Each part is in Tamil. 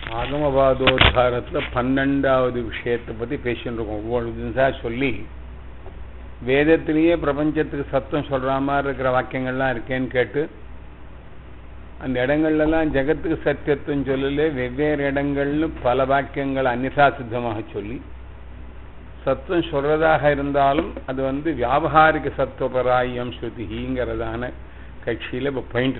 ஆகமவாதோத்தாரத்தில் பன்னெண்டாவது விஷயத்தை பற்றி பேசிட்டு இருக்கோம் ஒவ்வொரு நிமிஷம் சொல்லி வேதத்திலேயே பிரபஞ்சத்துக்கு சத்தம் சொல்கிற மாதிரி இருக்கிற வாக்கியங்கள்லாம் இருக்கேன்னு கேட்டு அந்த இடங்கள்லாம் ஜெகத்துக்கு சத்தியத்துவம் சொல்லல வெவ்வேறு இடங்கள்னு பல வாக்கியங்கள் அந்நிசா சித்தமாக சொல்லி சத்தம் சொல்றதாக இருந்தாலும் அது வந்து வியாபகாரிக சத்துவபராயம் ஸ்ருதிங்கிறதான கட்சியில் இப்போ பயின்று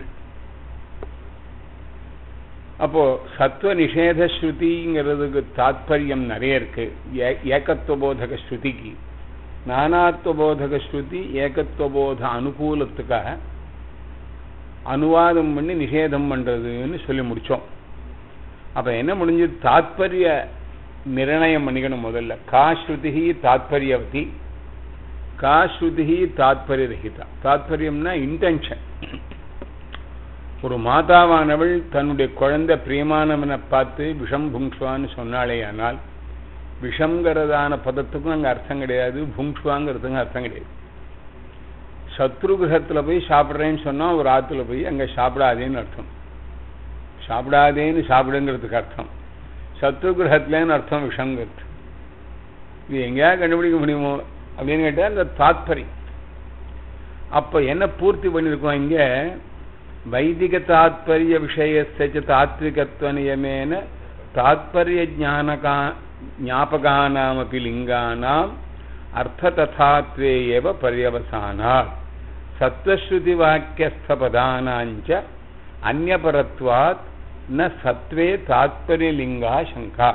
அப்போ சத்துவ நிஷேத ஸ்ருதிங்கிறதுக்கு தாத்பரியம் நிறைய இருக்கு ஏகத்துவபோதக ஸ்ருதிக்கு நானாத்வபோதக ஸ்ருதி ஏகத்துவபோத அனுகூலத்துக்காக அனுவாதம் பண்ணி நிஷேதம் பண்றதுன்னு சொல்லி முடிச்சோம் அப்ப என்ன முடிஞ்சு தாத்பரிய நிர்ணயம் பண்ணிக்கணும் முதல்ல கா ஸ்ருதி தாத்பரியவதி கா ஸ்ருதி தாத்பரிய ரஹிதா தாத்பரியம்னா இன்டென்ஷன் ஒரு மாதாவானவள் தன்னுடைய குழந்தை பிரியமானவனை பார்த்து விஷம் புங்ஷ்வான்னு சொன்னாலே ஆனால் விஷங்கிறதான பதத்துக்கும் அங்கே அர்த்தம் கிடையாது புங்ஷ்வாங்கிறதுக்கும் அர்த்தம் கிடையாது சத்ரு கிரகத்தில் போய் சாப்பிட்றேன்னு சொன்னால் ஒரு ஆற்றுல போய் அங்கே சாப்பிடாதேன்னு அர்த்தம் சாப்பிடாதேன்னு சாப்பிடுங்கிறதுக்கு அர்த்தம் சத்ரு கிரகத்துலேன்னு அர்த்தம் விஷங்கிறது இது எங்கேயாவது கண்டுபிடிக்க முடியுமோ அப்படின்னு கேட்டால் அந்த தாத்பரி அப்போ என்ன பூர்த்தி பண்ணியிருக்கோம் இங்கே வைதிக தாத்பரிய விஷயஸ்ய தாத்விகத்துவ நியமேன தாத்பரிய ஜானகா ஞாபகானாமபி லிங்கானாம் அர்த்தததாத்வே ஏவ பரியவசானாத் சத்வஸ்ருதி வாக்கியஸ்த பதானாஞ்ச அந்நபரத்வாத் ந சத்வே தாத்பரியலிங்கா சங்கா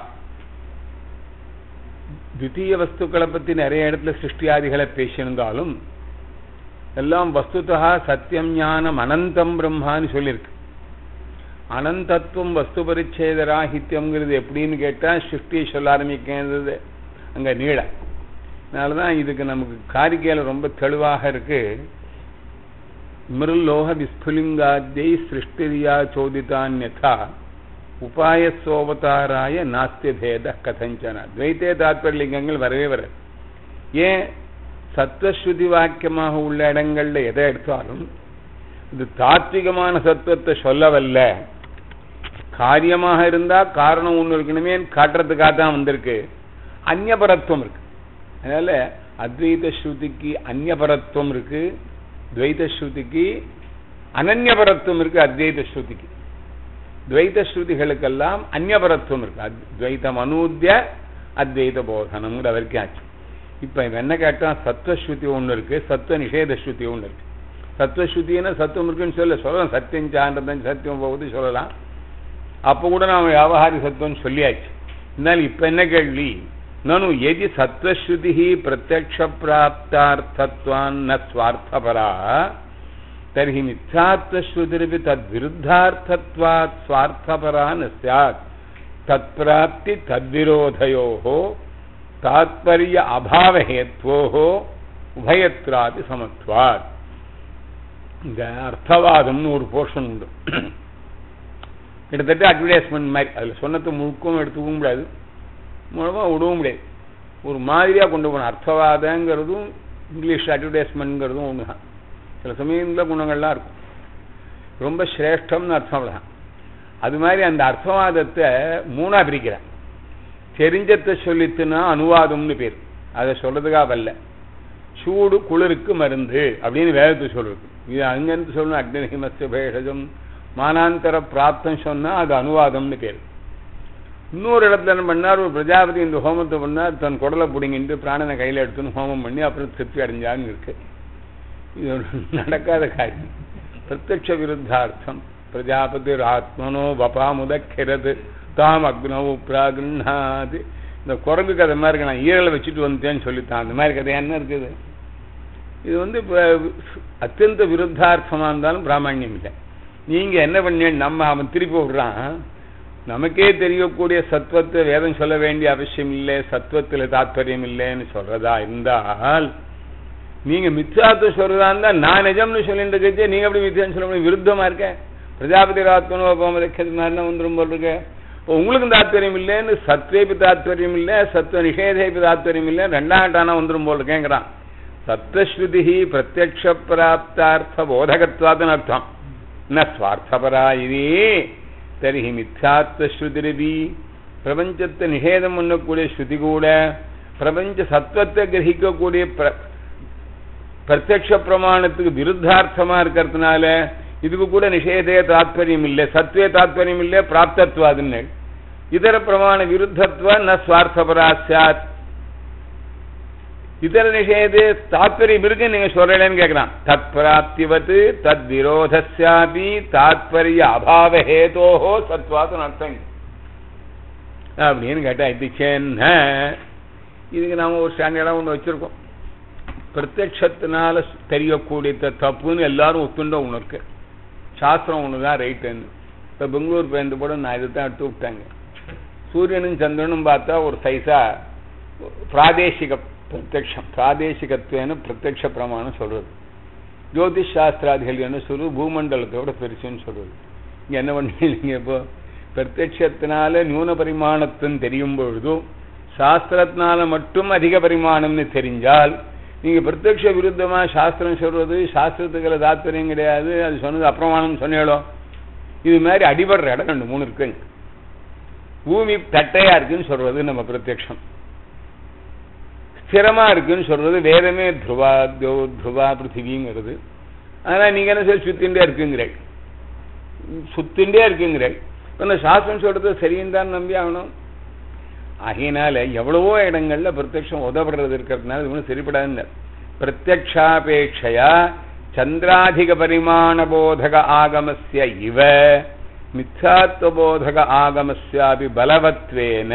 தித்தீய வஸ்துக்களை பற்றி நிறைய இடத்துல சிருஷ்டியாதிகளை பேசியிருந்தாலும் எல்லாம் வஸ்துதா சத்தியம் ஞானம் அனந்தம் பிரம்மான்னு சொல்லியிருக்கு அனந்தத்துவம் வஸ்து பரிச்சேத ராகித்யம்ங்கிறது எப்படின்னு கேட்டால் சிருஷ்டியை சொல்ல ஆரம்பிக்கிறது அங்கே நீள அதனால தான் இதுக்கு நமக்கு காரிக்கையில் ரொம்ப தெளிவாக இருக்கு மிருல்லோக விஸ்புலிங்காத்தியை சிருஷ்டிரியா சோதித்தான்யதா உபாயசோவதாராய நாஸ்திய பேத கதஞ்சன துவைத்தே தாத்பரியலிங்கங்கள் வரவே வராது ஏன் சத்வஸ்ருதி வாக்கியமாக உள்ள இடங்கள்ல எதை எடுத்தாலும் இது தாத்விகமான சத்துவத்தை சொல்லவல்ல காரியமாக இருந்தா காரணம் ஒன்று இருக்கணுமே காட்டுறதுக்காக தான் வந்திருக்கு அந்நபரத்துவம் இருக்கு அதனால அத்வைத ஸ்ருதிக்கு அந்நபரத்துவம் இருக்கு துவைத ஸ்ருதிக்கு அனன்யபரத்துவம் இருக்கு அத்வைத ஸ்ருதிக்கு துவைத ஸ்ருதிகளுக்கெல்லாம் அந்நபரத்துவம் இருக்கு துவைதம் அனூத்திய அத்வைத போதனம்ங்கிற வரைக்கும் ஆச்சு இப்ப என்ன கேட்டா சத்வஸ்ருதி ஒண்ணு இருக்கு சத்துவ நிஷேத ஸ்ருதி ஒண்ணு இருக்கு சத்வஸ்ருத்தின்னா சத்துவம் இருக்குன்னு சொல்ல சொல்லலாம் சத்தியம் சான்றதன் சத்தியம் போகுது சொல்லலாம் அப்ப கூட நாம வியாபாரி சத்துவம் சொல்லியாச்சு இருந்தாலும் இப்ப என்ன கேள்வி நனு எதி சத்வஸ்ருதி பிரத்யக்ஷ பிராப்தார்த்தத்வான் ந ஸ்வார்த்தபரா தர்ஹி மித்யாத்வஸ்ருதிரபி தத் விருத்தார்த்தத்வாத் ஸ்வார்த்தபரா ந சாத் தத் பிராப்தி தத்விரோதயோஹோ தாத்பரிய அபாவஹேத்வோ உபயத்ராபி சமத்வாத் இந்த அர்த்தவாதம்னு ஒரு போர்ஷன் உண்டு கிட்டத்தட்ட அட்வர்டைஸ்மெண்ட் மாதிரி அதில் சொன்னது முழுக்கவும் எடுத்துக்கவும் முடியாது மூலமாக விடவும் முடியாது ஒரு மாதிரியாக கொண்டு போகணும் அர்த்தவாதங்கிறதும் இங்கிலீஷ் அட்வர்டைஸ்மெண்ட்ங்கிறதும் ஒன்று தான் சில சமயங்களில் குணங்கள்லாம் இருக்கும் ரொம்ப சிரேஷ்டம்னு அர்த்தம் தான் அது மாதிரி அந்த அர்த்தவாதத்தை மூணாக பிரிக்கிறேன் தெரிஞ்சத்தை சொல்லித்துனா அனுவாதம்னு பேர் அதை சொல்றதுக்காக வரல சூடு குளிருக்கு மருந்து அப்படின்னு வேதத்தை சொல்றது இது அங்கிருந்து சொல்லணும் அக்னிஹிமஸ்ய பேஷஜம் மானாந்தர பிராப்தம் சொன்னா அது அனுவாதம்னு பேர் இன்னொரு இடத்துல என்ன பண்ணார் ஒரு பிரஜாபதி இந்த ஹோமத்தை பண்ணார் தன் குடலை பிடிங்கிட்டு பிராணனை கையில் எடுத்துன்னு ஹோமம் பண்ணி அப்புறம் திருப்தி அடைஞ்சான்னு இருக்கு இது நடக்காத காரியம் பிரத்யட்ச விருத்தார்த்தம் பிரஜாபதி ஆத்மனோ வபாமுதக்கிறது தாம் அக்னவு பிராகுண்ணாது இந்த குரங்கு கதை மாதிரி இருக்கு நான் ஈரலை வச்சுட்டு வந்துட்டேன்னு சொல்லித்தான் அந்த மாதிரி கதை என்ன இருக்குது இது வந்து அத்தியந்த விருத்தார்த்தமா இருந்தாலும் பிராமணியம் இல்லை நீங்க என்ன பண்ண நம்ம அவன் திருப்பி விடுறான் நமக்கே தெரியக்கூடிய சத்துவத்தை வேதம் சொல்ல வேண்டிய அவசியம் இல்லை சத்துவத்தில் தாத்பரியம் இல்லைன்னு சொல்றதா இருந்தால் நீங்க மித்யாத்துவம் சொல்றதா இருந்தா நான் நிஜம்னு சொல்லிட்டு இருக்கே நீங்க எப்படி மித்யான்னு சொல்ல முடியும் விருத்தமா இருக்கேன் பிரஜாபதி ராத்மனோ கோமதக்கிறது மாதிரினா வந்துடும் போல் இருக்கு இப்போ உங்களுக்கும் தாத்பரியம் இல்லைன்னு சத்வேபி தாத்பரியம் இல்லை சத்வ நிஷேதேபி தாத்பரியம் இல்லை ரெண்டாம் டானா வந்துடும் போல் இருக்கேங்கிறான் சத்வஸ்ருதி பிரத்யக்ஷ பிராப்தார்த்த போதகத்வாதுன்னு அர்த்தம் ந ஸ்வார்த்தபரா இது தரிஹி மித்யாத்வ ஸ்ருதிரபி பிரபஞ்சத்தை நிஷேதம் பண்ணக்கூடிய ஸ்ருதி கூட பிரபஞ்ச சத்வத்தை கிரகிக்கக்கூடிய பிர- பிரத்யக்ஷ பிரமாணத்துக்கு விருத்தார்த்தமா இருக்கிறதுனால இதுக்கு கூட நிஷேதே தாத்பரியம் இல்லை சத்வே தாத்பரியம் இல்லை பிராப்தத்வாதுன்னு இதர பிரமாண விருத்தத்வ ந சுவார்த்தபரா சாத் இதர நிஷேதே தாத்பரியம் இருக்குன்னு நீங்க சொல்றேன்னு கேட்கிறான் தத் பிராப்திவத் தத் விரோதஸ்யாபி தாத்பரிய அபாவ ஹேதோஹோ சத்வாத்து அர்த்தம் அப்படின்னு கேட்டா இது என்ன இதுக்கு நாம ஒரு ஸ்டாண்டர்டா ஒன்று வச்சிருக்கோம் பிரத்யட்சத்தினால தெரியக்கூடிய த- தப்புன்னு எல்லாரும் ஒத்துண்ட ஒன்று இருக்கு சாஸ்திரம் ஒன்று தான் ரைட்டுன்னு இப்போ பெங்களூர் பேருந்து கூட நான் இதை தான் எடுத்து விட்டாங்க சூரியனும் சந்திரனும் பார்த்தா ஒரு சைஸா பிராதேசிக பிரத்யக்ஷம் பிராதேசிகத்துவன்னு பிரத்யக்ஷ பிரமாணம் சொல்றது ஜோதிஷ் சாஸ்திராதிகள் என்ன சொல்றது பூமண்டலத்தோட பெருசுன்னு சொல்றது இங்க என்ன பண்ணீங்க இப்போ பிரத்யட்சத்தினால நியூன பரிமாணத்துன்னு தெரியும் பொழுதும் சாஸ்திரத்தினால மட்டும் அதிக பரிமாணம்னு தெரிஞ்சால் நீங்க பிரத்யக்ஷ விருத்தமா சாஸ்திரம் சொல்றது சாஸ்திரத்துக்குள்ள தாத்பரியம் கிடையாது அது சொன்னது அப்பிரமாணம் சொன்னேளோ இது மாதிரி அடிபடுற இடம் ரெண்டு மூணு இருக்குங்க பூமி தட்டையா இருக்குன்னு சொல்றது நம்ம பிரத்யக்ஷம் ஸ்திரமா இருக்குன்னு சொல்றது வேதமே துருவா தோ துருவா பிருத்திவிங்கிறது ஆனா நீங்க என்ன சொல்லி சுத்திண்டே இருக்குங்கிறேன் சுத்திண்டே இருக்குங்கிறேன் இப்ப இந்த சாஸ்திரம் சொல்றது சரின்னு தான் நம்பி ஆகணும் ஆகையினால எவ்வளவோ இடங்கள்ல பிரத்யக்ஷம் உதவுறது இருக்கிறதுனால இது ஒன்றும் சரிப்படாதுன்னு பிரத்யக்ஷாபேட்சையா சந்திராதிக பரிமாண போதக ஆகமஸ்ய இவ மித்யாத்வபோதக ஆகமஸ்யாபி பலவத்வேன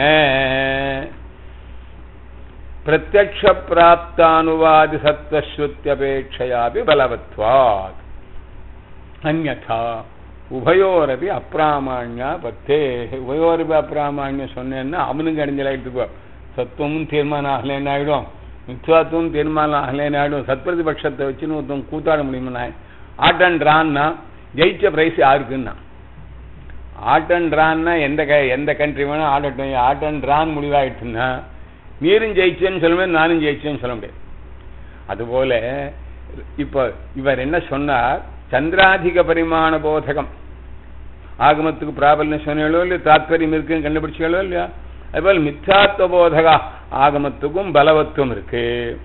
பிரத்யக்ஷ பிராப்தானுவாதி சத்வஸ்ருத்தியபேட்சையாபி பலவத்வாத் அந்யதா உபயோரபி அப்பிராமாண்யா பத்தே உபயோரபி அப்பிராமாண்யம் சொன்னேன்னா அவனுக்கு அடைஞ்சலாயிட்டு சத்துவமும் தீர்மானம் ஆகலைன்னு ஆயிடும் மித்வாத்துவம் தீர்மானம் ஆகலைன்னு ஆயிடும் சத்பிரதிபட்சத்தை வச்சுன்னு ஒருத்தன் கூத்தாட முடியுமா ஆட்டன்றான்னா ஜெயிச்ச பிரைஸ் யாருக்குன்னா ஆட்டன்றான்னா எந்த க எந்த கண்ட்ரி வேணா ஆடட்டும் ஆட்டன்றான் முடிவாயிட்டுன்னா நீரும் ஜெயிச்சேன்னு சொல்லுவேன் நானும் ஜெயிச்சேன்னு சொல்ல முடியாது அதுபோல இப்போ இவர் என்ன சொன்னார் சந்திராதிக பரிமாண போதகம் ஆகமத்துக்கு பிராபல்யம் சொன்னாலோ இல்லையோ தாத்பரியம் இருக்குன்னு கண்டுபிடிச்சாலோ இல்லையா அதுபோல் மித்யாத்வ போதக ஆகமத்துக்கும் பலவத்துவம் இருக்கு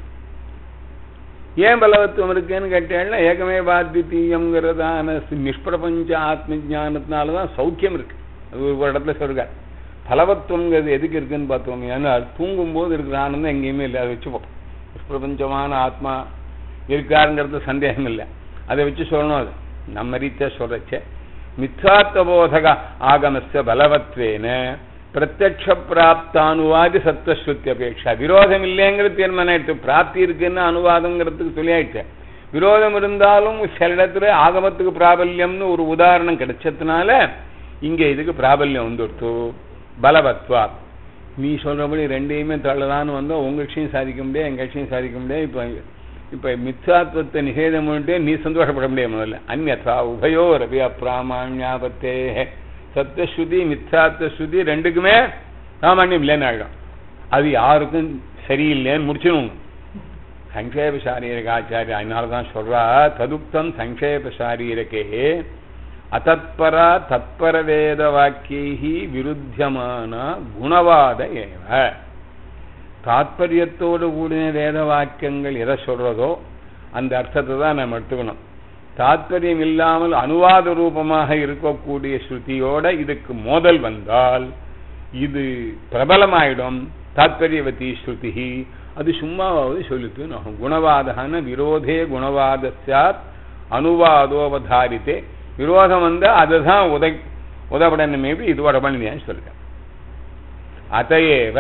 ஏன் பலவத்துவம் இருக்குன்னு கேட்டேன்னா ஏகமே பாத்வித்தீயம்ங்கிறதான நிஷ்பிரபஞ்ச ஆத்ம ஞானத்தினால தான் சௌக்கியம் இருக்கு அது ஒரு இடத்துல சொல்றார் பலவத்துவங்கிறது எதுக்கு இருக்குன்னு பார்த்தோம் ஏன்னா தூங்கும்போது இருக்கிற ஆனந்தம் எங்கேயுமே இல்லை அதை வச்சுப்போம் நிஷ்பிரபஞ்சமான ஆத்மா இருக்காருங்கிறது சந்தேகம் இல்லை அதை வச்சு சொல்லணும் அது நம்ம ரீதியா சொல்றச்ச மித்யாத்வபோதக ஆகமஸ்ய பலவத்வேன பிரத்யக்ஷ பிராப்தானுவாதி சத்வஸ்ருத்தி அபேட்சா விரோதம் இல்லைங்கிறது தீர்மானம் ஆயிடுச்சு பிராப்தி இருக்குன்னு அனுவாதங்கிறதுக்கு சொல்லியாயிடுச்சு விரோதம் இருந்தாலும் சில இடத்துல ஆகமத்துக்கு பிராபல்யம்னு ஒரு உதாரணம் கிடைச்சதுனால இங்க இதுக்கு பிராபல்யம் வந்துடுத்து பலவத்வா நீ சொல்றபடி ரெண்டையுமே தள்ளதான்னு வந்தா உங்க கட்சியும் சாதிக்க முடியாது எங்க கட்சியும் சாதிக்க முடியாது இப்ப இப்ப மித்யாத்வத்தை நிஷேதம் பண்ணிட்டு நீ சந்தோஷப்பட முடியாது முதல்ல அந்நா உபயோ ரவி அப்பிராமாண்யாபத்தே சத்தியஸ்ருதி மித்யாத்வஸ்ருதி ரெண்டுக்குமே சாமானியம் இல்லைன்னு ஆகிடும் அது யாருக்கும் சரியில்லைன்னு முடிச்சிடணும் சங்கேப சாரீரக ஆச்சாரிய அதனால தான் சொல்றா ததுக்தம் சங்கேப சாரீரகே அத்தத்பரா தத்பர வேத வாக்கியை விருத்தியமான குணவாத ஏவ தாத்பரியத்தோடு கூடிய வேத வாக்கியங்கள் எதை சொல்றதோ அந்த அர்த்தத்தை தான் நம்ம எடுத்துக்கணும் தாத்பரியம் இல்லாமல் அனுவாத ரூபமாக இருக்கக்கூடிய ஸ்ருதியோட இதுக்கு மோதல் வந்தால் இது பிரபலமாயிடும் தாத்பரியவதி ஸ்ருதி அது சும்மாவது சொல்லித்து நான் குணவாதன விரோதே குணவாத சாத் அனுவாதோவதாரித்தே விரோதம் வந்தா அதுதான் உதை உதப்படணுமே இது உடம்பணியான்னு சொல்றேன் அதையேவ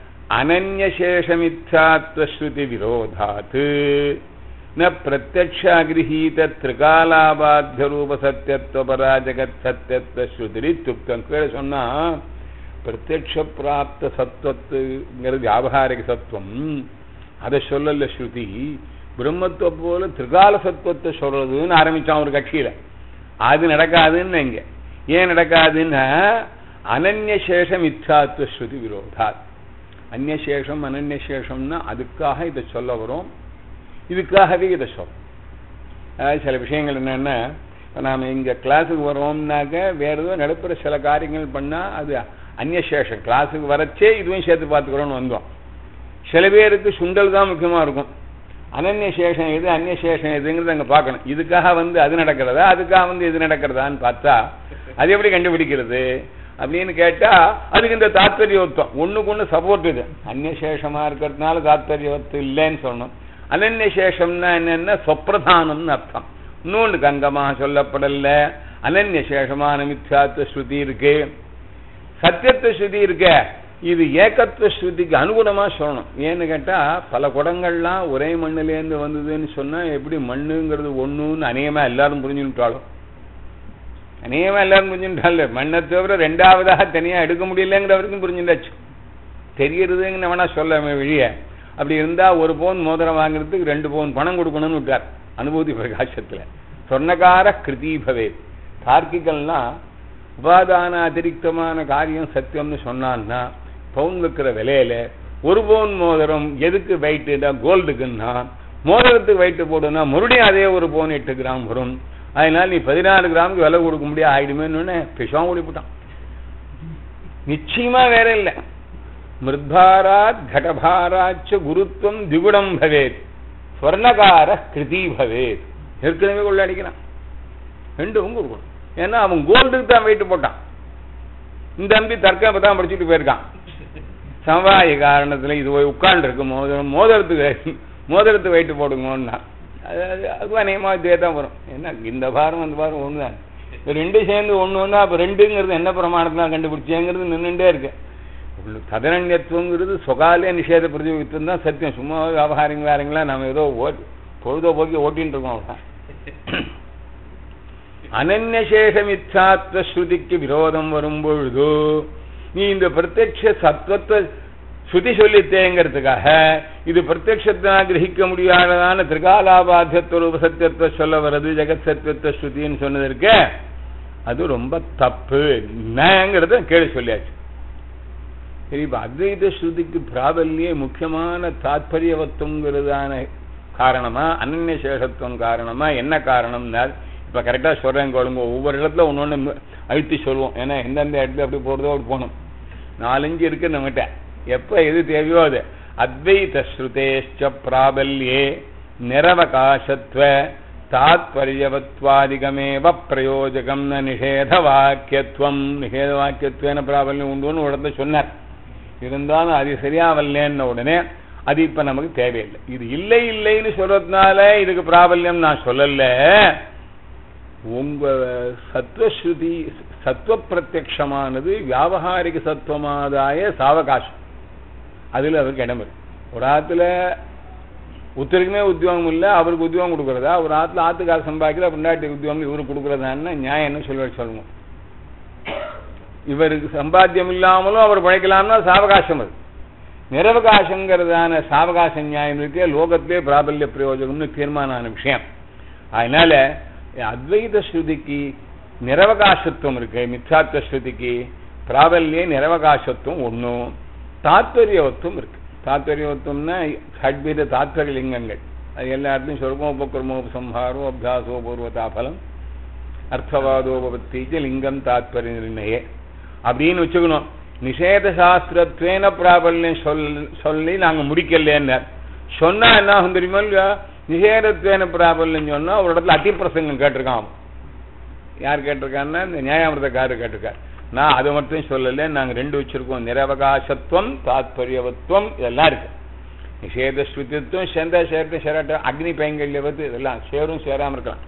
அனன்யசேஷமித்யாத்வஸ்ருதி விரோதாத் ந பிரத்யக்ஷாகிரஹீத திரிகாலாபாத்திய ரூப சத்தியத்வபரா ஜெகத் சத்தியத்வ ஸ்ருதிரித்துப்தம் கீழே சொன்னா பிரத்யக்ஷ பிராப்த சத்துவத்துங்கிறது வியாபகாரிக சத்துவம் அதை சொல்லல ஸ்ருதி பிரம்மத்தை போல திரிகால சத்துவத்தை சொல்றதுன்னு ஆரம்பிச்சான் ஒரு கட்சியில அது நடக்காதுன்னு இங்க ஏன் நடக்காதுன்னா அனன்யசேஷம் இச்சாத்துவ ஸ்ருதி விரோதாத் அந்நசேஷம் அனன்யசேஷம்னா அதுக்காக இதை சொல்ல வரும் இதுக்காகவே இதை சொல்லும் அதாவது சில விஷயங்கள் என்னன்னா இப்போ நாம் இங்கே கிளாஸுக்கு வரோம்னாக்க வேற ஏதோ நடுப்புற சில காரியங்கள் பண்ணால் அது அந்நியசேஷம் கிளாஸுக்கு வரச்சே இதுவும் சேர்த்து பார்த்துக்கிறோன்னு வந்தோம் சில பேருக்கு சுண்டல் தான் முக்கியமாக இருக்கும் அனன்ய சேஷம் எது அந்நிய சேஷம் எதுங்கிறது அங்கே பார்க்கணும் இதுக்காக வந்து அது நடக்கிறதா அதுக்காக வந்து இது நடக்கிறதான்னு பார்த்தா அது எப்படி கண்டுபிடிக்கிறது அப்படின்னு கேட்டா அதுக்கு இந்த தாத்பரியோத்தம் ஒண்ணுக்கு ஒண்ணு சப்போர்ட் இது அந்நிய சேஷமா இருக்கிறதுனால தாத்பரியோத்தம் இல்லைன்னு சொல்லணும் அனன்ய சேஷம்னா என்னன்னா சொப்பிரதானம்னு அர்த்தம் இன்னொன்று கங்கமாக சொல்லப்படல அனன்ய சேஷமான மித்யாத்வ ஸ்ருதி இருக்கு சத்தியத்துவ ஸ்ருதி இருக்க இது ஏகத்துவ ஸ்ருதிக்கு அனுகுணமா சொல்லணும் ஏன்னு கேட்டா பல குடங்கள்லாம் ஒரே மண்ணிலேருந்து வந்ததுன்னு சொன்னா எப்படி மண்ணுங்கிறது ஒண்ணுன்னு அநேகமா எல்லாரும் புரிஞ்சுட்டாலும் அநேகமா எல்லாரும் புரிஞ்சுட்டால மண்ணை தவிர ரெண்டாவதாக தனியா எடுக்க முடியலங்கிற வரைக்கும் புரிஞ்சுட்டாச்சு தெரியறதுங்கன்னு வேணா சொல்ல வெளிய அப்படி இருந்தா ஒரு பவுன் மோதிரம் வாங்குறதுக்கு ரெண்டு பவுன் பணம் கொடுக்கணும்னு விட்டார் அனுபூதி பிரகாசத்துல சொர்ணகார கிருதி பவேத் தார்க்கிகள்லாம் உபாதான அதிரிக்தமான காரியம் சத்தியம்னு சொன்னான்னா பவுன் விற்கிற விலையில ஒரு பவுன் மோதிரம் எதுக்கு வெயிட்டுனா கோல்டுக்குன்னா மோதிரத்துக்கு வெயிட்டு போடுனா மறுபடியும் அதே ஒரு பவுன் எட்டு கிராம் வரும் அதனால நீ பதினாறு கிராமுக்கு விலை கொடுக்க முடியாது ஆயிடுமேன்னு பிஷம் ஓடிவிட்டான் நிச்சயமா வேற இல்லை மிருத்பாராத் கடபாராச்ச குருத்துவம் திகுணம் பவேத் ஸ்வர்ணகார கிருதி பவேத் ஏற்கனவே கொள்ள அடிக்கிறான் ரெண்டும் கொடுக்கணும் ஏன்னா அவன் கோல்டுக்கு தான் வெயிட்டு போட்டான் இந்த தம்பி தற்காப்பு தான் படிச்சுட்டு போயிருக்கான் சமவாய காரணத்துல இது போய் உட்கார்ந்து இருக்கு மோதிரம் மோதிரத்துக்கு மோதிரத்துக்கு வெயிட்டு போடுங்கன்னா அது அது அது அநேகமாக இதே தான் வரும் என்ன இந்த பாரம் அந்த பாரம் ஒன்று தான் இப்போ ரெண்டு சேர்ந்து ஒன்று ஒன்றா அப்போ ரெண்டுங்கிறது என்ன பிரமாணத்தில் கண்டுபிடிச்சேங்கிறது நின்றுட்டே இருக்கு ததனன்யத்துவங்கிறது சொகாலே நிஷேத பிரதியோகித்தம் தான் சத்தியம் சும்மா வியாபாரிங்க வேறங்களா நம்ம ஏதோ ஓட்டி பொழுதோ போக்கி ஓட்டின்னு இருக்கோம் அவ்வளோதான் அனன்யசேஷமிச்சாத்வ ஸ்ருதிக்கு விரோதம் வரும்பொழுது நீ இந்த பிரத்யட்ச சத்வத்தை ஸ்ருதி சொல்லித்தேங்கிறதுக்காக இது பிரத்யட்சத்தினா கிரகிக்க முடியாததான திரிகாலாபாத்தியத்துவ ரூப சத்தியத்துவ சொல்ல வர்றது ஜெகத் சத்தியத்துவ ஸ்ருதின்னு சொன்னதற்கு அது ரொம்ப தப்பு என்னங்கிறத கேள்வி சொல்லியாச்சு சரி இப்ப அத்வைத ஸ்ருதிக்கு பிராபல்யே முக்கியமான தாத்பரியவத்துவங்கிறதான காரணமா அனன்ய சேஷத்துவம் காரணமா என்ன காரணம்னா இப்ப கரெக்டா சொல்றேன் கேளுங்க ஒவ்வொரு இடத்துல ஒன்று ஒன்று அழுத்தி சொல்லுவோம் ஏன்னா எந்தெந்த இடத்துல அப்படி போறதோ அப்படி போகணும் நாலஞ்சு இருக்கு நம்மகிட்ட எப்ப எது தேவையோ அது அத்வைத ஸ்ருதேஷ்ட பிராபல்யே நிரவகாசத்வ தாத்பரியவத்வாதிகமேவ பிரயோஜகம் ந நிஷேத வாக்கியத்துவம் நிஷேத வாக்கியத்துவன பிராபல்யம் உண்டுன்னு ஒரு இடத்துல சொன்னார் இருந்தாலும் அது சரியா வரலன்ன உடனே அது இப்ப நமக்கு தேவையில்லை இது இல்லை இல்லைன்னு சொல்றதுனால இதுக்கு பிராபல்யம் நான் சொல்லல உங்க சத்வஸ்ருதி சத்வ பிரத்யக்ஷமானது வியாபகாரிக சத்துவமாதாய சாவகாசம் அதுல அவருக்கு இடம் இருக்கு ஒரு ஆத்துல ஒருத்தருக்குமே உத்தியோகம் இல்லை அவருக்கு உத்தியோகம் கொடுக்கறதா ஒரு ஆத்துல ஆத்துக்கார சம்பாதிக்கிற பொண்டாட்டி உத்தியோகம் இவருக்கு கொடுக்கறதான்னு நியாயம் என்ன சொல்ல சொல்லுங்க இவருக்கு சம்பாத்தியம் இல்லாமலும் அவர் பழைக்கலாம்னா சாவகாசம் அது நிரவகாசங்கிறதான சாவகாச நியாயம் இருக்கே லோகத்திலே பிராபல்ய பிரயோஜனம்னு தீர்மானமான விஷயம் அதனால அத்வைத ஸ்ருதிக்கு நிரவகாசத்துவம் இருக்கு மித்யாத்வ ஸ்ருதிக்கு பிராபல்யே நிரவகாசத்துவம் ஒன்றும் தாத்பரியவத்துவம் இருக்கு தாத்பரியவத்துவம்னா ஷட்பீத தாத்பரிய லிங்கங்கள் அது எல்லா இடத்துலையும் சொல்லுவோம் உபக்கிரமோபசம்ஹாரோ அபியாசோ பூர்வதாபலம் அர்த்தவாதோபத்திக்கு லிங்கம் தாத்பரிய நிர்ணயே அப்படின்னு வச்சுக்கணும் நிஷேத சாஸ்திரத்வேன பிராபல்யம் சொல் சொல்லி நாங்க முடிக்கலன்னு சொன்னா என்ன ஆகும் தெரியுமா இல்லையா நிஷேதத்வேன பிராபல்யம் சொன்னா ஒரு இடத்துல அதிப்பிரசங்கம் கேட்டிருக்கான் யார் கேட்டிருக்கான்னா இந்த நியாயாமிரதக்காரர் கேட்டிருக்கார் நான் அதை மட்டும் சொல்லல நாங்க ரெண்டு வச்சிருக்கோம் நிரவகாசத்துவம் தாத்பரியவத்துவம் இதெல்லாம் இருக்கு நிஷேத ஸ்ருதித்துவம் சேர்ந்தா சேர்த்து சேராட்டம் அக்னி பைங்கல்யவத்து இதெல்லாம் சேரும் சேராம இருக்கலாம்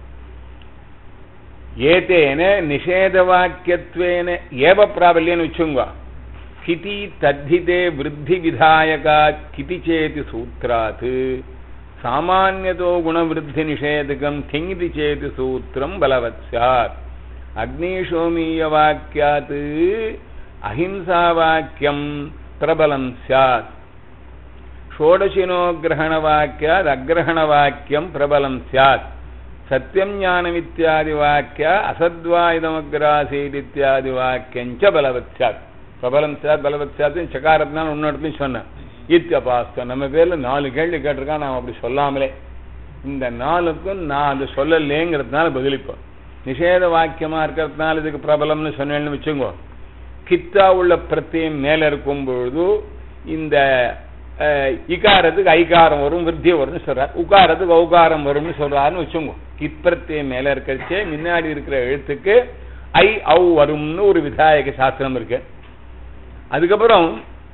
ஏத்தேன நிஷேத வாக்கியத்வேன ஏவ பிராபல்யன்னு வச்சுங்க கிதி தத்திதே விருத்தி விதாயகா கிதி சேதி சூத்ராத் சாமானியதோ குணவிருத்தி நிஷேதகம் கிங்கிதி சேதி சூத்திரம் பலவத் சாத் அக்னிஷோமீய வாக்கியாத் அஹிம்சா வாக்கியம் பிரபலம் சாத் ஷோடசினோ கிரகண வாக்கியாத் அக்ரஹண வாக்கியம் பிரபலம் சாத் சத்தியம் ஞானம் இத்தியாதி வாக்கிய அசத்வாயுதமக்ராசீத் இத்தியாதி வாக்கியஞ்ச பலவத் சாத் பிரபலம் சாத் பலவத் சாத் சகாரத்தினால் இன்னொரு இடத்துலையும் சொன்னேன் இத்தியபாஸ்தம் நம்ம பேர்ல நாலு கேள்வி கேட்டிருக்கான் நாம் அப்படி சொல்லாமலே இந்த நாளுக்கும் நான் அது சொல்லலேங்கிறதுனால பதிலிப்போம் நிஷேத வாக்கியமா இருக்கிறதுனால இதுக்கு பிரபலம்னு சொன்னேன்னு வச்சுங்கோ கித்தா உள்ள பிரத்தியம் மேல இருக்கும் பொழுது இந்த அஹ், இகாரத்துக்கு ஐகாரம் வரும் விருத்தி வரும்னு சொல்றார் உகாரத்துக்கு ஔகாரம் வரும்னு சொல்றாருன்னு வச்சுங்கோ கித் பிரத்தியம் மேல இருக்கிறச்சே முன்னாடி இருக்கிற எழுத்துக்கு ஐ ஔ வரும்னு ஒரு விதாயக சாஸ்திரம் இருக்கு அதுக்கப்புறம்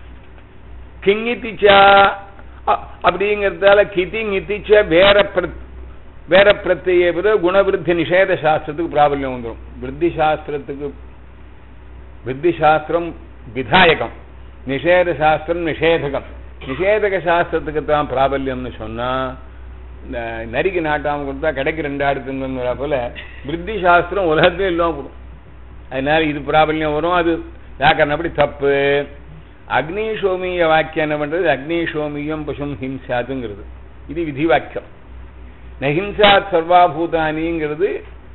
கிங்கித்திச்சா அ- அப்படிங்கிறதால கிதி நித்திச்ச வேற பிர- வேற பிரத்திய விட குணவிருத்தி நிஷேத சாஸ்திரத்துக்கு பிராபல்யம் வந்துடும் விருத்தி சாஸ்திரத்துக்கு விருத்தி சாஸ்திரம் விதாயகம் நிஷேத சாஸ்திரம் நிஷேதகம் நிஷேதக சாஸ்திரத்துக்கு தான் பிராபல்யம்னு சொன்னா இந்த நரிக்கு நாட்டாம கொடுத்தா கிடைக்கு ரெண்டாயிரத்துங்கிற போல விருத்தி சாஸ்திரம் உலகத்திலே இல்லாம போடும் அதனால இது பிராபல்யம் வரும் அது வியாக்கரணம் அப்படி தப்பு அக்னிஷோமிய வாக்கியம் என்ன பண்றது அக்னிஷோமியம் பசும் ஹிம்சாத்துங்கிறது இது விதி வாக்கியம் நஹிம்சாத் சர்வாபூதானிங்கிறது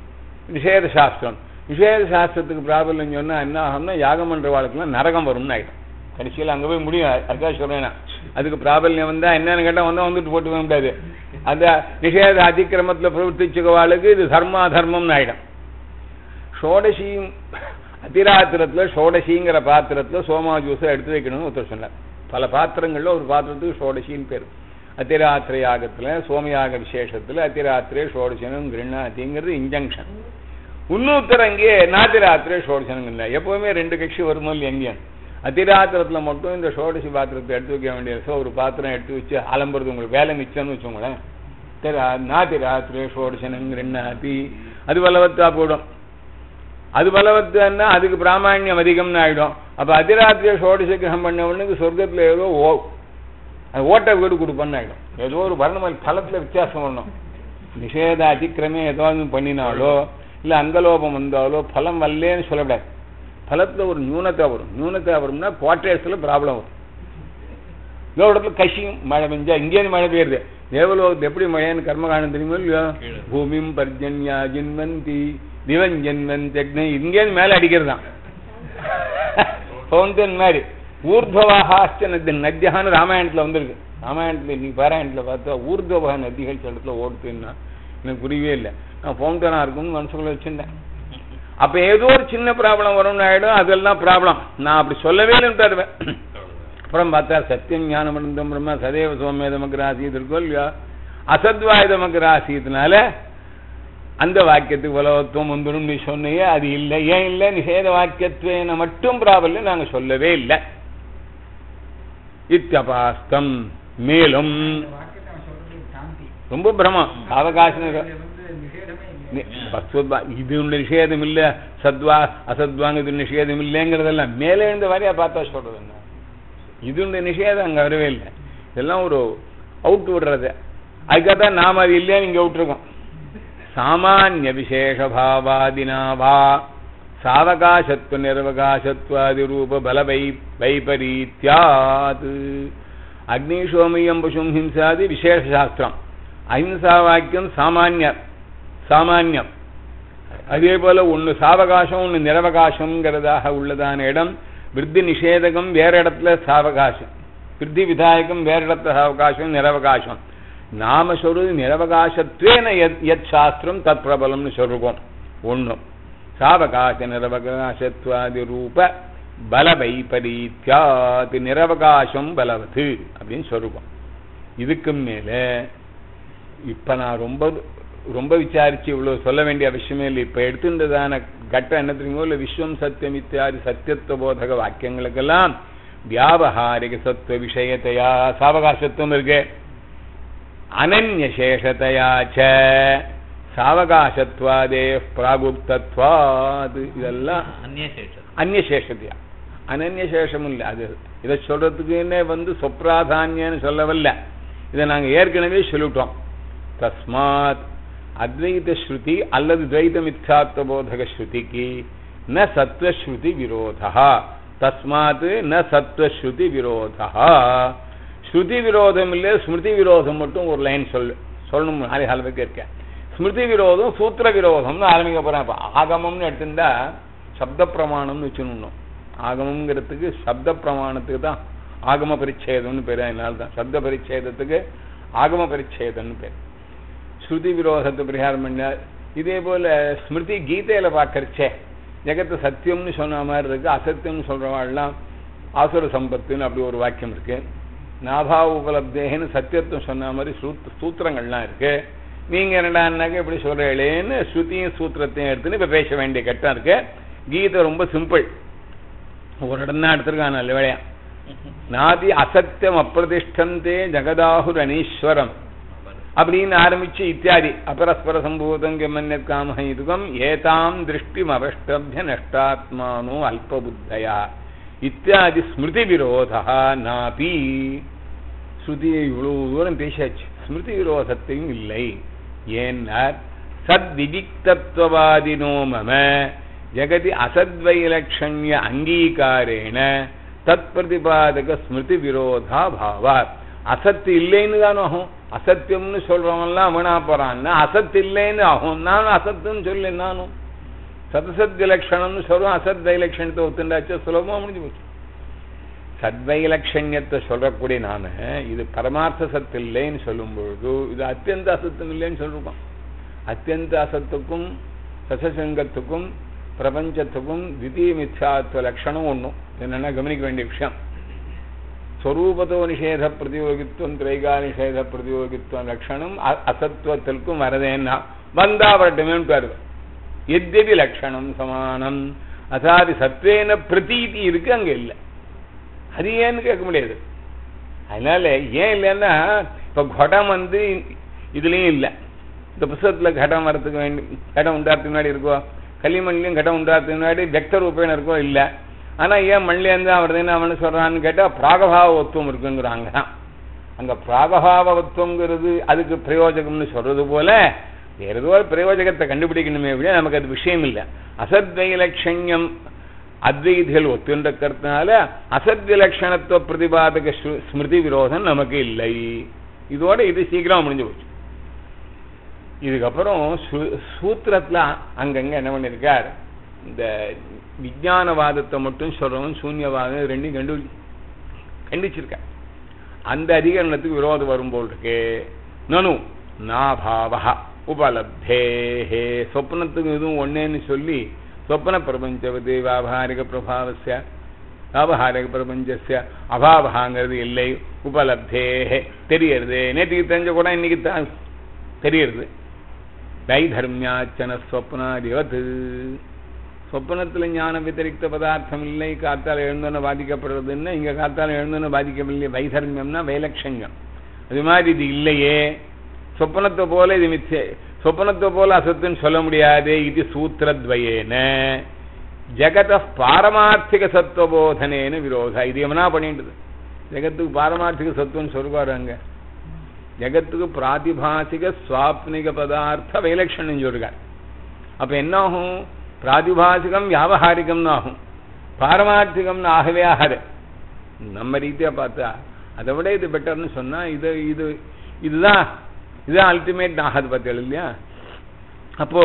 நிஷேத சாஸ்திரம் நிஷேத சாஸ்திரத்துக்கு பிராபல்யம் சொன்னா என்ன ஆகும்னா யாகம் பண்ற வாழ்க்கைலாம் நரகம் வரும்னு ஆயிடும் கடைசியில் அங்க போய் முடியும் அதுக்காக சொல்றேன் அதுக்கு பிராபல்யம் வந்தா என்னன்னு கேட்டா வந்தா வந்துட்டு போட்டு போக முடியாது அந்த நிஷேத அதிக்கிரமத்துல பிரவர்த்திச்சுக்கவாளுக்கு இது தர்மா தர்மம்னு ஆயிடும் ஷோடசியும் அதிராத்திரத்துல ஷோடசிங்கிற பாத்திரத்துல சோமா ஜூஸை எடுத்து வைக்கணும்னு ஒருத்தர் சொன்னார் பல பாத்திரங்கள்ல ஒரு பாத்திரத்துக்கு ஷோடசின்னு பேர் அதிராத்திர யாகத்துல சோமயாக விசேஷத்துல அதிராத்திரே ஷோடசனம் கிருண்ணாதிங்கிறது இன்ஜங்ஷன் இன்னொருத்தர் அங்கே நாதிராத்திரே ஷோடசனம் இல்லை எப்பவுமே ரெண்டு கட்சி வருமோ இல்லையா எங்கேயும் அதிராத்திரத்துல மட்டும் இந்த ஷோடசி பாத்திரத்தை எடுத்து வைக்க வேண்டிய ஒரு பாத்திரம் எடுத்து வச்சு அலம்புறது உங்களுக்கு வேலை மிச்சம்னு வச்சுக்கோங்களேன் திரா நாதிராத்திரே ஷோடசனம் கிருண்ணாதி அது பலவத்தா போயிடும் அது பலவத்துன்னா அதுக்கு பிராமணியம் அதிகம்னு ஆயிடும் அப்ப அதிராத்திரிய சோடிச கிரகம் பண்ணவனுக்கு சொர்க்கத்துல ஏதோ ஓ அது ஓட்ட வீடு கொடுப்பன்னு ஆயிடும் ஏதோ ஒரு வர்ணமல் தளத்துல வித்தியாசம் வரணும் நிஷேத அதிக்கிரமே ஏதாவது பண்ணினாலோ இல்ல அங்கலோபம் வந்தாலோ பலம் வரலேன்னு சொல்லக்கூடாது பலத்துல ஒரு நியூனத்தை வரும் நியூனத்தை வரும்னா குவார்டர்ஸ்ல ப்ராப்ளம் வரும் இன்னொரு இடத்துல கஷியும் மழை பெஞ்சா இங்கேருந்து மழை பெய்யுது தேவலோகத்து எப்படி மழைன்னு கர்மகாண்டம் தெரியுமோ இல்லையோ பூமியும் பர்ஜன்யா ஜென்வந்தி திவன் ஜென்வன் ஜக்னை இங்கேருந்து மேல அடிக்கிறது தான் ஃபவுண்டன் மாதிரி ஊர்துவகாஷ்ட நதி நத்தியான்னு ராமாயணத்துல வந்திருக்கு ராமாயணத்துல இன்னைக்கு பாராயணத்துல பார்த்தா ஊர்துவக நதிகள் சில இடத்துல ஓடுதுன்னா எனக்கு புரியவே இல்லை நான் ஃபவுண்டனா இருக்கும்னு மனசுக்குள்ள வச்சிருந்தேன் அப்ப ஏதோ ஒரு சின்ன ப்ராப்ளம் வரும்னு ஆயிடும் அதெல்லாம் ப்ராப்ளம் நான் அப்படி சொல்லவே இல்லைன்னு அப்புறம் பார்த்தா சத்தியம் ஞானம் அனந்தம் பிரம்ம சதேவ சோமே நமக்கு ராசியது இருக்கோ இல்லையா அசத்வாய நமக்கு ராசியத்தினால அந்த வாக்கியத்துக்கு பலவத்துவம் வந்துடும் நீ சொன்னியே அது இல்லை ஏன் இல்லை நிஷேத வாக்கியத்துவேன மட்டும் பிராபல்யம் நாங்க சொல்லவே இல்லை இத்தியபாஸ்தம் மேலும் இந்த வாக்கியத்தை அவன் சொல்றது சாந்தி ரொம்ப பிரமம் அவகாசம் இதுல வந்து நிஷேதமே இல்லை பஸ்வத்வா இது ஒன்று நிஷேதம் இல்ல சத்வா அசத்வாங்க இது நிஷேதம் இல்லைங்கிறதெல்லாம் மேலே இருந்து வரையா பார்த்தா சொல்றது என்ன இது ஒன்று நிஷேதம் அங்க வரவே இல்லை இதெல்லாம் ஒரு அவுட் விடுறது அதுக்காக தான் நாம அது இல்லையா நீங்க விட்டுருக்கோம் சாமானிய விசேஷ பாவாதினா வா சாவகாசத்துவ நிரவகாசத்வாதி ரூப பல வை வைபரீத்யாத் அக்னிஷோமியம் பசும் ஹிம்சாதி விசேஷ சாஸ்திரம் அஹிம்சா வாக்கியம் சாமானிய சாமானியம் அதே போல ஒன்னு சாவகாசம் ஒன்னு நிரவகாசம்ங்கிறதாக உள்ளதான இடம் விருத்தி நிஷேதகம் வேற இடத்துல சாவகாசம் விருத்தி விதாயகம் வேற இடத்துல சாவகாசம் நிரவகாசம் நாம சொல்றது நிரவகாசத்வேன எத் எத் சாஸ்திரம் தத் பிரபலம்னு சொல்லுவோம் ஒண்ணு சாவகாச நிரவகாசத்வாதி ரூப பல வைபரீத்யாத் நிரவகாசம் பலவத்து அப்படின்னு சொல்லுவோம் இதுக்கு மேல இப்ப நான் ரொம்ப ரொம்ப விசாரிச்சு இவ்வளவு சொல்ல வேண்டிய அவசியமே இல்லை இப்ப எடுத்துட்டதான கட்டம் என்ன தெரியுமோ இல்ல விஸ்வம் சத்தியம் இத்தியாதி சத்தியத்துவ போதக வாக்கியங்களுக்கெல்லாம் வியாபகாரிக சத்துவ விஷயத்தையா சாவகாசத்துவம் இருக்கு அனன்யசேஷத்தையா ச சாவகாசத்வாதே பிராகுப்தத்வாது இதெல்லாம் அந்நியசேஷம் அந்நியசேஷத்தையா அனன்யசேஷம் இல்லை அது இதை சொல்றதுக்குன்னே வந்து சொப்ராதானியன்னு சொல்லவல்ல இதை நாங்க ஏற்கனவே சொல்லிட்டோம் தஸ்மாத் அத்வைத ஸ்ருதி அல்லது துவைத மித்யாத்வ போதக ஸ்ருதிக்கு ந சத்வஸ்ருதி விரோதா தஸ்மாத் ந சத்வஸ்ருதி விரோதா ஸ்ருதி விரோதம் இல்லை ஸ்மிருதி விரோதம் மட்டும் ஒரு லைன் சொல்லு சொல்லணும் நாளை அளவுக்கு இருக்கேன் ஸ்மிருதி விரோதம் சூத்திர விரோதம்னு ஆரம்பிக்க போறேன் இப்ப ஆகமம்னு எடுத்துட்டா சப்த பிரமாணம்னு வச்சுக்கணும் ஆகமம்ங்கிறதுக்கு சப்த பிரமாணத்துக்கு தான் ஆகம பரிச்சேதம்னு பேர் அதனால தான் சப்த பரிச்சேதத்துக்கு ஆகம பரிச்சேதம்னு பேர் ஸ்ருதி விரோதத்தை பரிகாரம் பண்ண இதே போல ஸ்மிருதி கீதையில பார்க்கறச்சே ஜெகத்து சத்தியம்னு சொன்ன மாதிரி இருக்கு அசத்தியம்னு சொல்றவாள்லாம் ஆசுர சம்பத்துன்னு அப்படி ஒரு வாக்கியம் இருக்கு நாபா உபலப்தேன்னு சத்தியத்துவம் சொன்ன மாதிரி சூத் சூத்திரங்கள்லாம் இருக்கு நீங்க என்னடான்னாக்க இப்படி சொல்றீங்களேன்னு ஸ்ருதியும் சூத்திரத்தையும் எடுத்துன்னு இப்ப பேச வேண்டிய கட்டம் இருக்கு கீதை ரொம்ப சிம்பிள் ஒரு இடம் தான் எடுத்திருக்கான் நல்ல வேலையா நாதி அசத்தியம் அப்பிரதிஷ்டந்தே ஜெகதாகுர் அனீஸ்வரம் அப்படின்னு ஆரம்பிச்சு இத்தியாதி அபரஸ்பர சம்பூதம் கமன்யத் காமஹைதுகம் ஏதாம் திருஷ்டிம் அவஷ்டபிய நஷ்டாத்மானோ அல்பபுத்தயா இத்தியாதி ஸ்மிருதி விரோதா நாபி ஸ்ருதியை இவ்வளவு தூரம் பேசியாச்சு ஸ்மிருதி விரோதத்தையும் இல்லை ஏன்னார் சத்விதிக்தத்வவாதினோ மம ஜெகதி அசத்வைலட்சண்ய அங்கீகாரேண தத் பிரதிபாதக ஸ்மிருதி விரோதா பாவாத் அசத்து இல்லைன்னு தானே ஆகும் அசத்தியம்னு சொல்றவன்லாம் அவனா போறான்னா அசத்து இல்லைன்னு ஆகும் நானும் அசத்துன்னு சொல்லு நானும் சதசத் விலட்சணம்னு சொல்றோம் அசத் வைலட்சணத்தை ஒத்துண்டாச்சு சுலபமா முடிஞ்சு போச்சு சத்வைலட்சண்யத்தை சொல்லக்கூடிய நாம இது பரமார்த்த சத்து இல்லைன்னு சொல்லும் பொழுது இது அத்தியந்த அசத்தம் இல்லைன்னு சொல்லிருக்கோம் அத்தியந்த அசத்துக்கும் சசசங்கத்துக்கும் பிரபஞ்சத்துக்கும் தித்திய மித்யாத்வ லட்சணம் ஒண்ணும் என்னன்னா கவனிக்க வேண்டிய விஷயம் ஸ்வரூபத்தோ நிஷேத பிரதியோகித்துவம் திரைகா நிஷேத பிரதியோகித்துவம் லட்சணம் அ- அசத்துவத்திற்கும் வரதேன்னா வந்தா வரட்டுமேன்னு பாருங்க எத்யபி லட்சணம் சமானம் அதாவது சத்வேன பிரதீதி இருக்கு அங்க இல்லை அது ஏன்னு கேட்க முடியாது அதனால ஏன் இல்லைன்னா இப்ப குடம் வந்து இதுலயும் இல்லை இந்த புஸ்தகத்துல கடம் வரத்துக்கு வேண்டி கடம் உண்டாறதுக்கு முன்னாடி இருக்கோ களிமண்லையும் கடம் உண்டாறதுக்கு முன்னாடி வெக்டர் உபயோகம் இருக்கோ இல்லை ஆனா ஏன் மண்லேருந்து வருதுன்னு அவனு சொல்றான்னு கேட்டா பிராகபாவத்துவம் இருக்குங்கிறாங்க அங்க பிராகபாவத்துவங்கிறது அதுக்கு பிரயோஜகம்னு சொல்றது போல வேற ஏதோ ஒரு பிரயோஜகத்தை கண்டுபிடிக்கணுமே விட நமக்கு அது விஷயம் இல்லை அசத்வைலட்சண்யம் அத்வைதிகள் ஒத்துண்டிருக்கிறதுனால அசத்விலட்சணத்துவ பிரதிபாதக ஸ்ரு- ஸ்மிருதி விரோதம் நமக்கு இல்லை இதோட இது சீக்கிரம் முடிஞ்சு போச்சு இதுக்கப்புறம் சு- சூத்திரத்துல அங்கங்க என்ன பண்ணிருக்கார் இந்த விஞ்ஞானவாதத்தை மட்டும் சொல்றவன் சூன்யவாதம் ரெண்டையும் கண்டு கண்டிச்சிருக்கார் அந்த அதிகரணத்துக்கு விரோதம் வரும்போல் இருக்கு நனு நாபாவா உபலப்தேஹே சொப்னத்துக்கு இதுவும் ஒன்னேன்னு சொல்லி சொப்ன பிரபஞ்சவது வியாபாரிக பிரபாவசிய வியாபாரிக பிரபஞ்சஸ்ய அபாவகாங்கிறது இல்லை உபலப்தேஹே தெரியறது நேற்றுக்கு தெரிஞ்ச கூட இன்னைக்கு தான் தெரியறது வைதர்மியாச்சன ஸ்வப்னாதிவத் சொப்பனத்துல ஞான வித்தரிக்த பதார்த்தம் இல்லை காத்தால் எழுந்தோன்னு பாதிக்கப்படுறதுன்னு இங்க காத்தால் எழுந்தோன்னு பாதிக்கவில்லை வைதர்மியம்னா வைலட்சண்யம் அது மாதிரி இது இல்லையே சொப்பனத்தை போல இது மிச்ச சொப்பனத்தை போல அசத்துன்னு சொல்ல முடியாது இது சூத்திரத்வயேன ஜெகத பாரமார்த்திக சத்துவபோதனேன விரோதா இது எவனா பண்ணிட்டுது ஜெகத்துக்கு பாரமார்த்திக சத்துவம்னு சொல்லுவாரு அங்க ஜெகத்துக்கு பிராதிபாசிக சுவாப்னிக பதார்த்த வைலட்சணம் சொல்றார் அப்ப என்ன ஆகும் பிராதிபாசிகம் வியாபகாரிகம்னு ஆகும் பாரமார்த்திகம்னு ஆகவே ஆகாது நம்ம ரீதியா பார்த்தா அதை விட இது பெட்டர்னு சொன்னா இது இது இதுதான் இதுதான் அல்டிமேட் ஆகாது பார்த்தீங்க இல்லையா அப்போ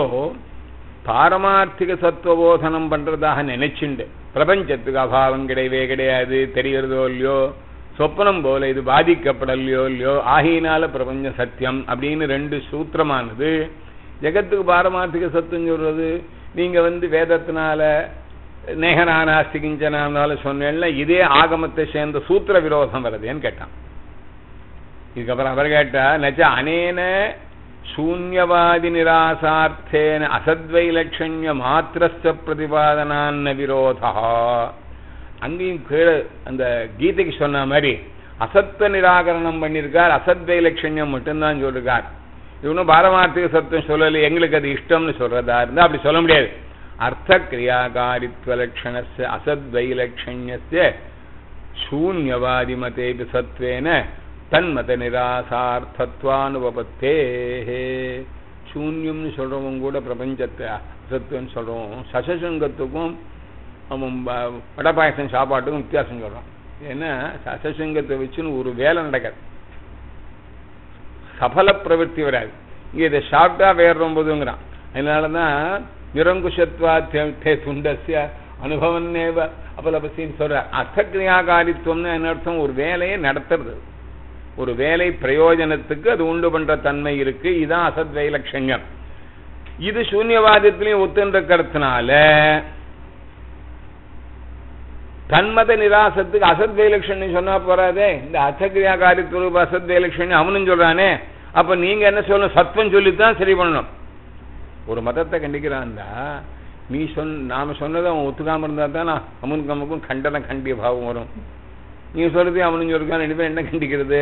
பாரமார்த்திக சத்துவபோதனம் பண்றதாக நினைச்சுண்டு பிரபஞ்சத்துக்கு அபாவம் கிடையவே கிடையாது தெரியறதோ இல்லையோ சொப்பனம் போல இது பாதிக்கப்படலையோ இல்லையோ ஆகையினால பிரபஞ்ச சத்தியம் அப்படின்னு ரெண்டு சூத்திரமானது ஜெகத்துக்கு பாரமார்த்திக சத்துவம் சொல்றது நீங்க வந்து வேதத்தினால நேகனானாஸ்திகிஞ்சனால சொன்னேன்ல இதே ஆகமத்தை சேர்ந்த சூத்திர விரோதம் வருதேன்னு கேட்டான் இதுக்கப்புறம் அவர் கேட்டா நச்ச அனேன சூன்யவாதி நிராசார்த்தேன அசத்வைலட்சண்ய மாத்திரஸ்த பிரதிபாதனான்ன விரோதா அங்கேயும் கீழே அந்த கீதைக்கு சொன்ன மாதிரி அசத்த நிராகரணம் பண்ணியிருக்கார் அசத்வைலட்சண்யம் மட்டும்தான் சொல்லிருக்கார் இவனும் பாரமார்த்திக சத்தம் சொல்லலை எங்களுக்கு அது இஷ்டம்னு சொல்றதா இருந்தா அப்படி சொல்ல முடியாது அர்த்த கிரியாகாரித்வ லட்சணஸ்ய அசத்வைலட்சண்யஸ்ய சூன்யவாதி மதேபி சத்வேன தன்மத நிராசார்த்தத்வானுபத்தே சூன்யம்னு சொல்றவங்க கூட பிரபஞ்சத்தை அசத்துவன்னு சொல்றோம் சசசங்கத்துக்கும் அவன் ப- வடை பாயசம் சாப்பாட்டுக்கும் வித்தியாசம் சொல்றான் ஏன்னா சசசங்கத்தை வச்சுன்னு ஒரு வேலை நடக்காது சபல பிரவൃத்தி வராது இங்க இதை சாப்பிட்டா வேற ரொம்பதுங்கிறான் அதனாலதான் நிரங்குஷத்வா தே துண்டசிய அனுபவன்னேவ அபலபசின்னு சொல்ற அர்த்தக்கிரியாகாரித்துவம்னு என்ன அர்த்தம் ஒரு வேலையை நடத்துறது ஒரு வேலை பிரயோஜனத்துக்கு அது உண்டு பண்ற தன்மை இருக்கு இதான் அசத்வைலட்சண்யம் இது சூன்யவாதத்திலையும் ஒத்துன்றக்கிறதுனால தன்மத நிராசத்துக்கு அசத் வைலட்சணம் சொன்னா போறாதே இந்த அசக்ரியா காரியத்துவ அசத் வைலட்சணம் அவனும் சொல்றானே அப்ப நீங்க என்ன சொல்லணும் சத்வம் சொல்லித்தான் சரி பண்ணணும் ஒரு மதத்தை கண்டிக்கிறான்டா நீ சொன்ன நாம சொன்னதை அவன் ஒத்துக்காம இருந்தா தான் அவனுக்கு நமக்கும் கண்டன கண்டிய பாவம் வரும் நீ சொல்றது அவனும் சொல்றான் ரெண்டு பேரும் என்ன கண்டிக்கிறது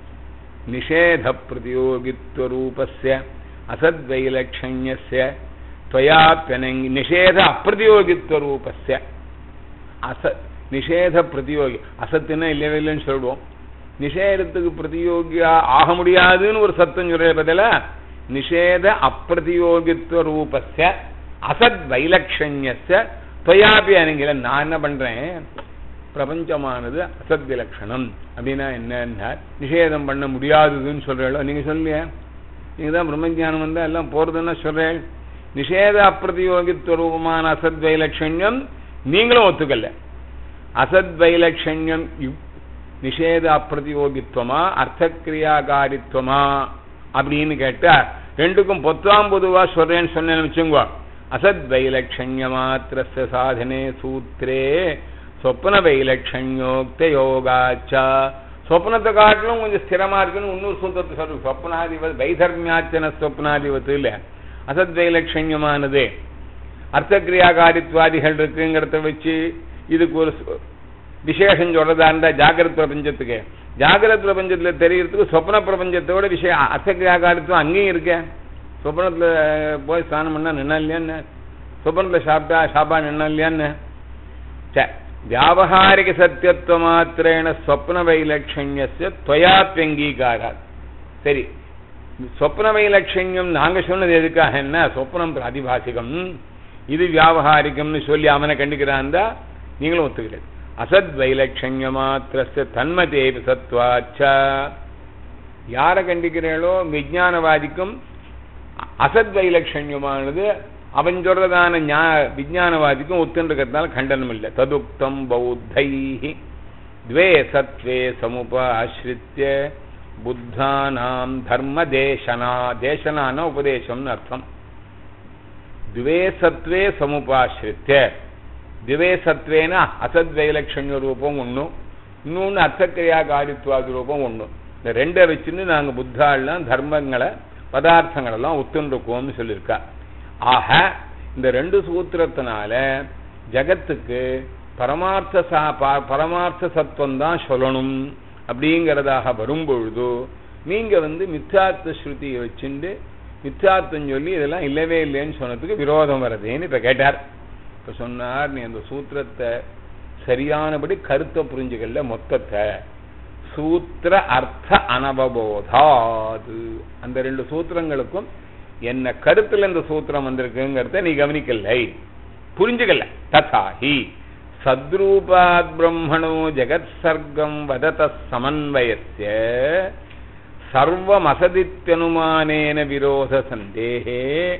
நிஷேத பிரதியோகித்துவ ரூபஸ்ய அசத் வைலட்சண்யஸ்ய துவயாப்பியனங்கி நிஷேத அப்பிரதியோகித்துவ ரூபஸ்ய அசத் நிஷேத பிரதியோகி அசத்துன்னா இல்லவே இல்லைன்னு சொல்லுவோம் நிஷேதத்துக்கு பிரதியோகியா ஆக முடியாதுன்னு ஒரு சத்தம் சொல்ற பதில நிஷேத அப்பிரதியோகித்துவ ரூபஸ்ய அசத் வைலட்சண்யஸ்ய துவயாபி அணுங்கில நான் என்ன பண்றேன் பிரபஞ்சமானது அசத் விலட்சணம் அப்படின்னா என்னன்னா நிஷேதம் பண்ண முடியாததுன்னு சொல்றீங்களோ நீங்க சொல்லிய நீங்க தான் பிரம்மஜானம் வந்தா எல்லாம் போறதுன்னா சொல்றேன் நிஷேத அப்பிரதியோகித்துவ ரூபமான அசத் வைலட்சண்யம் நீங்களும் ஒத்துக்கல அசத் வைலட்சண்யம் இவ்- நிஷேத அப்பிரதியோகித்துவமா அர்த்தக்கிரியாகாரித்துவமா அப்படின்னு கேட்டா ரெண்டுக்கும் பொத்தாம் பொதுவா சொல்றேன்னு சொன்னேன்னு வச்சுங்கோ அசத் வைலட்சண்ய மாத்திரஸ்ய சாதனே சூத்திரே சொப்ன வைலட்சண்யோக்த யோகாச்சா சொப்னத்தை காட்டிலும் கொஞ்சம் ஸ்திரமா இருக்குன்னு இன்னொரு சூத்திரத்தை சொல்லு சொப்னாதிபதி வைதர்மியாச்சன சொப்னாதிபத்து இல்ல அசத் வைலட்சண்யமானது அர்த்தக்கிரியாகாரித்வாதிகள் இருக்குங்கிறத வச்சு இதுக்கு ஒரு சு- விசேஷம் சொல்றதா இருந்தா ஜாகிரத் பிரபஞ்சத்துக்கு ஜாகிரத் பிரபஞ்சத்துல தெரியறதுக்கு சொப்ன பிரபஞ்சத்தோட விஷயம் அர்த்தக்கிரியாகாரித்துவம் அங்கேயும் இருக்கே சொப்னத்துல போய் ஸ்நானம் பண்ணா நின்னா இல்லையான்னு சொப்னத்துல சாப்பிட்டா சாப்பா நின்னா இல்லையான்னு ச வியாபகாரிக சத்தியத்துவ மாத்திரேன ஸ்வப்ன வைலட்சண்யஸ்ய துவயாப்பியங்கீகாராத் சரி சொப்ன வைலட்சண்யம் நாங்க சொன்னது எதுக்காக என்ன சொப்னம் பிராதிபாசிகம் இது வியாபகாரிகம்னு சொல்லி அவனை கண்டிக்கிறான் நீங்களும் ஒத்துக்கிறது அசத் வைலட்சண்ய மாத்திரஸ்ய தன்மதேவி சத்வாச்ச யாரை கண்டிக்கிறீங்களோ விஞ்ஞானவாதிக்கும் அசத் வைலட்சண்யமானது அவன் சொல்றதான ஞா- விஞ்ஞானவாதிக்கும் ஒத்துன்றதுனால கண்டனம் இல்லை ததுக்தம் பௌத்தை द्वे सत्त्वे समुपाश्रित्य बुद्धानां धर्मदेशना देशनाன உபதேசம்னு அர்த்தம் द्वे सत्त्वे समुपाश्रित्य द्वे सत्त्वेன அசத்வைலட்சண்ய ரூபம் ஒண்ணு இன்னொன்னு அர்த்தக்கிரியாகாரித்வாதி ரூபம் ஒண்ணு இந்த ரெண்டை வச்சுன்னு நாங்க புத்தாள்லாம் தர்மங்களை பதார்த்தங்களெல்லாம் ஒத்துருக்கோம்னு சொல்லியிருக்கா ஆக இந்த ரெண்டு சூத்திரத்தினால ஜகத்துக்கு பரமார்த்த சா ப- பரமார்த்த சத்துவம் தான் சொல்லணும் அப்படிங்கிறதாக வரும்பொழுது நீங்க வந்து மித்யாத்வ ஸ்ருதியை வச்சுண்டு மித்யாத்வம் சொல்லி இதெல்லாம் இல்லவே இல்லைன்னு சொன்னதுக்கு விரோதம் வருதுன்னு இப்ப கேட்டார் இப்ப சொன்னார் நீ அந்த சூத்திரத்தை சரியானபடி கருத்தை புரிஞ்சுக்கல மொத்தத்தை சூத்திர அர்த்த அனவபோதாது அந்த ரெண்டு சூத்திரங்களுக்கும் என்ன கருத்துல இந்த சூத்திரம் வந்திருக்குங்கிறத நீ கவனிக்கலை புரிஞ்சுக்கல ததாஹி சத்ரூபாத் பிரம்மணோ ஜெகத் சர்க்கம் வதத சமன்வயஸ்ய சர்வமசதித்யனுமானேன விரோத சந்தேகே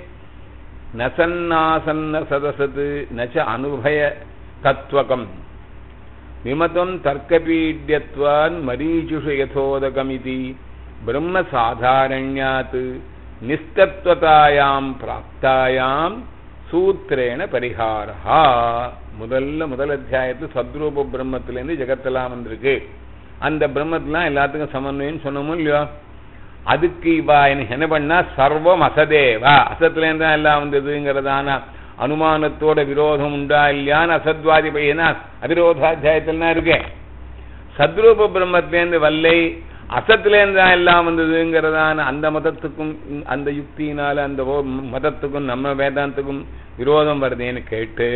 நசன்னாசன்ன சதசத் நச்ச அனுபய தத்வகம் விமதம் தர்க்கபீட்யத்வான் மரீச்சுஷு யதோதகமிதி பிரம்ம சாதாரண்யாத் நிஸ்தத்வதாயாம் பிராப்தாயாம் சூத்திரேன பரிகாரா முதல்ல முதல் அத்தியாயத்து சத்ரூப பிரம்மத்திலேருந்து ஜெகத்தெல்லாம் வந்திருக்கு அந்த பிரம்மத்துலாம் எல்லாத்துக்கும் சமன்வயம் சொன்னோமோ இல்லையோ அதுக்கு இவா எனக்கு என்ன பண்ணா சர்வம் அசதேவா அசத்துல இருந்தா எல்லாம் வந்ததுங்கிறதான அனுமானத்தோட விரோதம் உண்டா இல்லையான்னு அசத்வாதி பையனா அவிரோதாத்தியாயத்தில் இருக்கு சத்ரூப பிரம்மத்திலேருந்து வல்லை அசத்திலேருந்து தான் எல்லாம் வந்ததுங்கிறதான அந்த மதத்துக்கும் அந்த யுக்தியினால அந்த ஓ- மதத்துக்கும் நம்ம வேதாந்தத்துக்கும் விரோதம் வருதேன்னு கேட்டு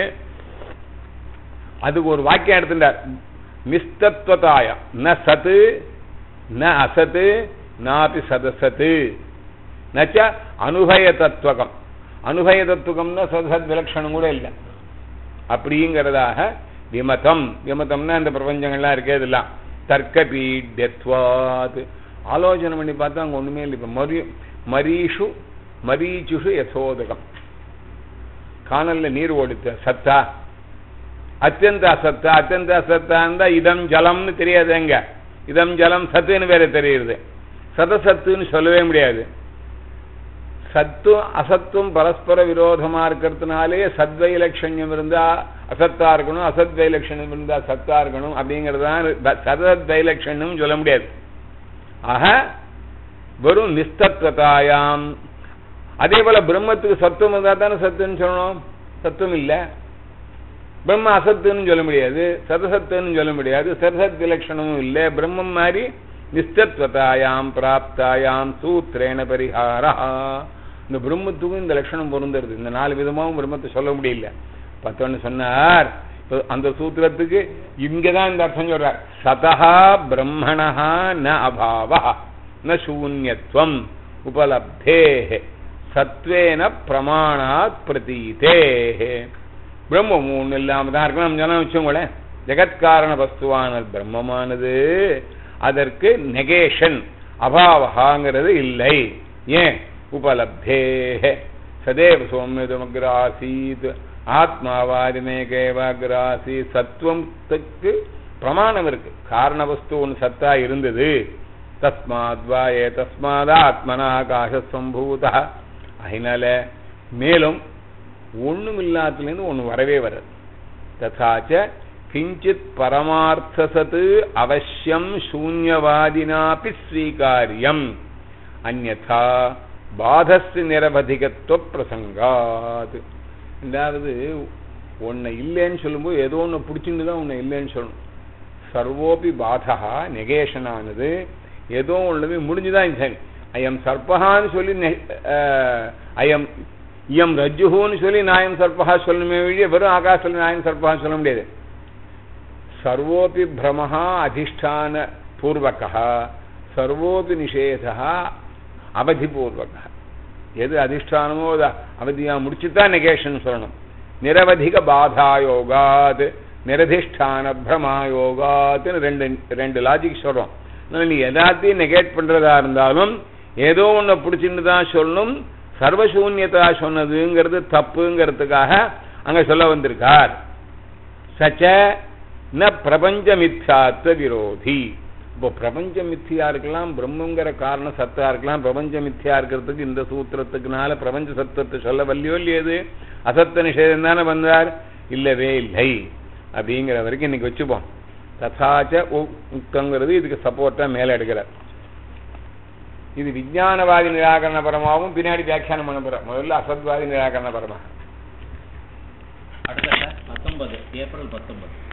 அதுக்கு ஒரு வாக்கியம் எடுத்துட்டார் நிஸ்தத்வதாய ந சத்து ந அசத்து நாபி சதசத்து நச்ச அனுபய தத்துவகம் அனுபய தத்துவம்னா சதசத் விலட்சணம் கூட இல்லை அப்படிங்கிறதாக விமதம் விமதம்னா இந்த பிரபஞ்சங்கள்லாம் இருக்கே இதெல்லாம் தர்க்க பீட்யத்வாத் ஆலோசனை பண்ணி பார்த்தா அங்க ஒண்ணுமே இல்லை இப்ப மரி மரீஷு மரீச்சுஷு யசோதகம் காணல்ல நீர் ஓடித்த சத்தா அத்தியந்த அசத்தா அத்தியந்த அசத்தா இருந்தா இதம் ஜலம்னு தெரியாது எங்க இதம் ஜலம் சத்துன்னு வேற தெரியுது சதசத்துன்னு சொல்லவே முடியாது சத்துவம் அசத்துவம் பரஸ்பர விரோதமா இருக்கிறதுனாலே சத்வைலட்சண்யம் இருந்தா அசத்தா இருக்கணும் அசத்வைலட்சண்யம் இருந்தா சத்தா இருக்கணும் அப்படிங்கறதுதான் சதத்வைலட்சண்யம் சொல்ல முடியாது ஆக வெறும் நிஸ்தத்வதாயாம் அதே போல பிரம்மத்துக்கு சத்துவம் இருந்தா தானே சத்துன்னு சொல்லணும் சத்துவம் இல்ல பிரம்ம அசத்துன்னு சொல்ல முடியாது சதசத்துன்னு சொல்ல முடியாது சதசத் விலட்சணமும் இல்லை பிரம்மம் மாதிரி நிஸ்தத்வதாயாம் பிராப்தாயாம் சூத்திரேன பரிஹாரா இந்த பிரம்மத்துக்கும் இந்த லட்சணம் பொருந்துறது இந்த நாலு விதமாவும் பிரம்மத்தை சொல்ல முடியல பத்தொன்னு சொன்னார் இப்ப அந்த சூத்திரத்துக்கு இங்கதான் இந்த அர்த்தம் சொல்றார் சதஹா பிரம்மணஹா ந அபாவா ந சூன்யத்வம் உபலப்தே சத்வேன பிரமாணாத் பிரதீதே பிரம்மம் ஒண்ணு இல்லாம தான் இருக்கணும் சொன்னா வச்சுக்கோங்களேன் ஜெகத்காரண வஸ்துவான பிரம்மமானது அதற்கு நெகேஷன் அபாவகாங்கிறது இல்லை ஏன் உபலப்தே சதேவ சௌமியதமக்ராசீத் ஆத்மாவாதிமேகேவாகிராசி சத்துவத்துக்கு பிரமாணம் இருக்கு காரண வஸ்து ஒன்று சத்தா இருந்தது தஸ்மாத் வா ஏ தஸ்மாத் ஆத்மனா ஆகாச சம்பூதா அதனால மேலும் ஒண்ணும் இல்லாததுலேருந்து ஒண்ணு வரவே வராது ததாச்ச கிஞ்சித் பரமார்த்தசத் அவசியம் சூன்யவாதினாபி ஸ்வீகாரியம் அந்யதா பாதஸ்து நிரபதிகத்துவ பிரசங்காத் ரெண்டாவது உன்னை இல்லைன்னு சொல்லும்போது ஏதோ ஒன்று பிடிச்சிட்டு தான் உன்னை இல்லைன்னு சொல்லணும் சர்வோபி பாதா நெகேஷனானது ஏதோ ஒன்றுமே முடிஞ்சுதான் சரி ஐயம் சர்பகான்னு சொல்லி நெ- அஹ், ஐயம் இயம் ரஜ்ஜுஹூன்னு சொல்லி நாயம் சர்பகா சொல்லணுமே வழிய வெறும் ஆகாசத்தில் நாயம் சர்பகா சொல்ல முடியாது சர்வோபி பிரமஹா அதிஷ்டான பூர்வகா சர்வோபி நிஷேதா அவதிபூர்வகா எது அதிஷ்டானமோ அது அவதியா முடிச்சுதான் நெகேஷன் சொல்லணும் நிரவதிக பாதாயோகாத் நிரதிஷ்டான பிரமாயோகாத்னு ரெண்டு ரெண்டு லாஜிக் சொல்றோம் அதனால நீ எல்லாத்தையும் நெகேட் பண்றதா இருந்தாலும் ஏதோ ஒன்றை பிடிச்சிட்டு தான் சொல்லணும் சர்வசூன்யதா சொன்னதுங்கிறது தப்புங்கிறதுக்காக அங்க சொல்ல வந்திருக்கார் சச்ச ந பிரபஞ்ச மித்யாத்வ விரோதி இப்போ பிரபஞ்ச மித்தியா இருக்கலாம் பிரம்மங்கிற காரணம் சத்தா இருக்கலாம் பிரபஞ்ச மித்தியா இருக்கிறதுக்கு இந்த சூத்திரத்துக்குனால பிரபஞ்ச சத்தத்தை சொல்ல வல்லியோ இல்லையது அசத்த நிஷேதம் தானே வந்தார் இல்லவே இல்லை அப்படிங்கிற வரைக்கும் இன்னைக்கு வச்சுப்போம் ததாச்ச உ- உக்தங்கிறது இதுக்கு சப்போர்ட்டா மேல எடுக்கிறார் இது விஞ்ஞானவாதி நிராகரண பரமாவும் பின்னாடி வியாக்கியானம் பண்ண போற முதல்ல அசத்வாதி நிராகரண பரமா அடுத்த பத்தொன்பது ஏப்ரல் பத்தொன்பது